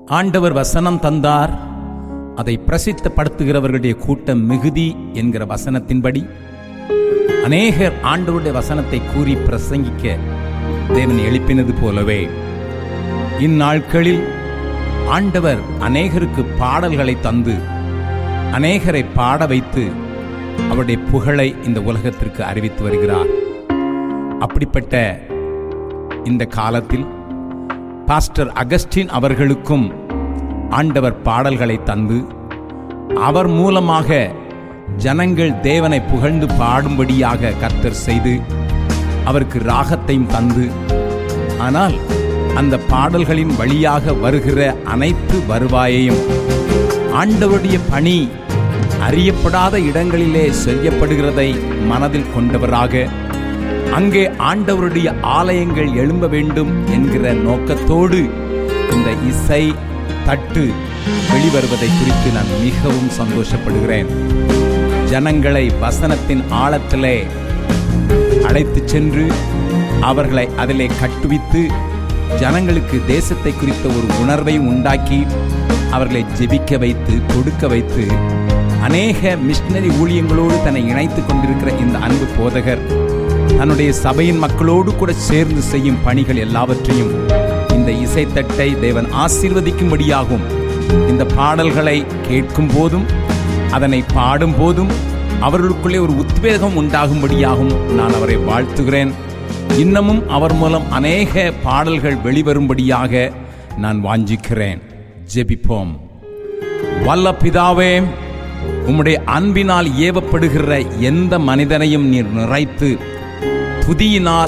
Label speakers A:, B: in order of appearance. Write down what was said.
A: ஆண்டவர் வசனம் தந்தார் அதை பிரசித்தப்படுத்துகிறவர்களுடைய கூட்டம் மிகுதி என்கிற வசனத்தின்படி அநேகர் ஆண்டவருடைய வசனத்தை கூறி பிரசங்கிக்க தேவன் எழுப்பினது போலவே இந்நாட்களில் ஆண்டவர் அநேகருக்கு பாடல்களை தந்து அநேகரை பாட வைத்து அவருடைய புகழை இந்த உலகத்திற்கு அறிவித்து வருகிறார் அப்படிப்பட்ட இந்த காலத்தில் பாஸ்டர் அகஸ்டின் அவர்களுக்கும் ஆண்டவர் பாடல்களை தந்து அவர் மூலமாக ஜனங்கள் தேவனை புகழ்ந்து பாடும்படியாக கர்த்தர் செய்து அவருக்கு ராகத்தையும் தந்து ஆனால் அந்த பாடல்களின் வழியாக வருகிற அனைத்து வருவாயையும் ஆண்டவருடைய பணி அறியப்படாத இடங்களிலே செய்யப்படுகிறதை மனதில் கொண்டவராக அங்கே ஆண்டவருடைய ஆலயங்கள் எழும்ப வேண்டும் என்கிற நோக்கத்தோடு இந்த இசை தட்டு வெளிவருவதை குறித்து நான் மிகவும் சந்தோஷப்படுகிறேன் ஜனங்களை வசனத்தின் ஆழத்திலே அழைத்துச் சென்று அவர்களை அதிலே கட்டுவித்து ஜனங்களுக்கு தேசத்தை குறித்த ஒரு உணர்வையும் உண்டாக்கி அவர்களை ஜெபிக்க வைத்து கொடுக்க வைத்து அநேக மிஷினரி ஊழியங்களோடு தன்னை இணைத்துக் கொண்டிருக்கிற இந்த அன்பு போதகர் தன்னுடைய சபையின் மக்களோடு கூட சேர்ந்து செய்யும் பணிகள் எல்லாவற்றையும் இந்த இசைத்தட்டை தேவன் ஆசீர்வதிக்கும்படியாகும் இந்த பாடல்களை கேட்கும் போதும் அதனை பாடும் போதும் அவர்களுக்குள்ளே ஒரு உத்வேகம் உண்டாகும்படியாகும் நான் அவரை வாழ்த்துகிறேன் இன்னமும் அவர் மூலம் அநேக பாடல்கள் வெளிவரும்படியாக நான் வாஞ்சிக்கிறேன் ஜெபிப்போம் வல்ல பிதாவே உம்முடைய அன்பினால் ஏவப்படுகிற எந்த மனிதனையும் நீர் நிறைத்து துதியினால்